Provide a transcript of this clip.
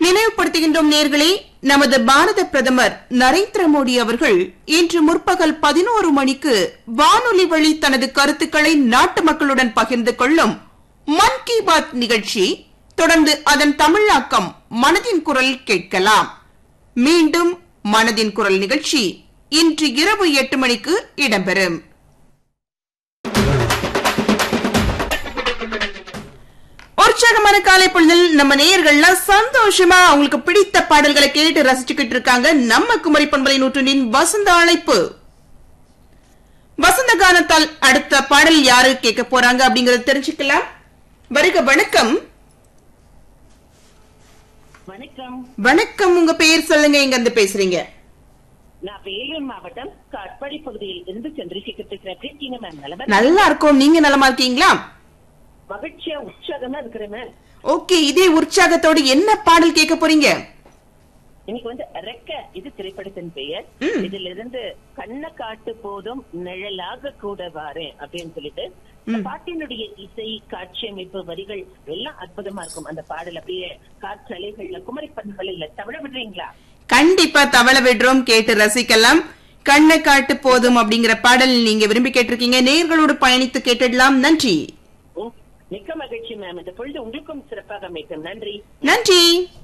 நினைவுபடுத்துகின்றோம் நேர்களே நமது பாரத பிரதமர் நரேந்திர மோடி அவர்கள் இன்று முற்பகல் பதினோரு மணிக்கு வானொலி வழி தனது கருத்துக்களை நாட்டு மக்களுடன் பகிர்ந்து கொள்ளும் மன் கி பாத் நிகழ்ச்சி தொடர்ந்து அதன் தமிழாக்கம் மனதின் குரல் கேட்கலாம் மீண்டும் மனதின் குரல் நிகழ்ச்சி இன்று இரவு எட்டு மணிக்கு இடம்பெறும் உற்சாகமான காலை பொழுதில் நம்ம நேயர்கள்லாம் சந்தோஷமா அவங்களுக்கு பிடித்த பாடல்களை கேட்டு ரசிச்சுக்கிட்டு இருக்காங்க நம்ம குமரி பண்பலை நூற்றின் வசந்த அழைப்பு வசந்த கானத்தால் அடுத்த பாடல் யாரு கேட்க போறாங்க அப்படிங்கறத தெரிஞ்சுக்கலாம் வருக வணக்கம் வணக்கம் வணக்கம் உங்க பெயர் சொல்லுங்க எங்க இருந்து பேசுறீங்க நான் வேலூர் மாவட்டம் காட்பாடி பகுதியில் இருந்து சந்திரசேகர் பேசுறேன் எப்படி இருக்கீங்க மேம் நல்லதா நல்லா இருக்கோம் நீங்க நலமா இருக்கீங்களா மகிழ்ச்சியா உற்சாகமா இருக்கிறேன் மேம் ஓகே இதே உற்சாகத்தோடு என்ன பாடல் கேட்க போறீங்க இன்னைக்கு வந்து ரெக்க இது திரைப்படத்தின் பெயர் ம். இதுல இருந்து கண்ண காட்டு போதும் நிழலாக கூட வாரேன் அப்படின்னு சொல்லிட்டு இந்த பாட்டினுடைய இசை காட்சி அமைப்பு வரிகள் எல்லாம் அற்புதமா இருக்கும் அந்த பாடல் அப்படியே காற்றலைகள்ல குமரி பண்பலையில தவிர விடுறீங்களா கண்டிப்பா தவள விடுறோம் கேட்டு ரசிக்கலாம் கண்ணை காட்டு போதும் அப்படிங்கிற பாடல் நீங்க விரும்பி கேட்டிருக்கீங்க நேர்களோடு பயணித்து கேட்டுடலாம் நன்றி ஓ, மிக்க மகிழ்ச்சி மேம் இந்த பொழுது உங்களுக்கும் சிறப்பாக அமைக்கும் நன்றி நன்றி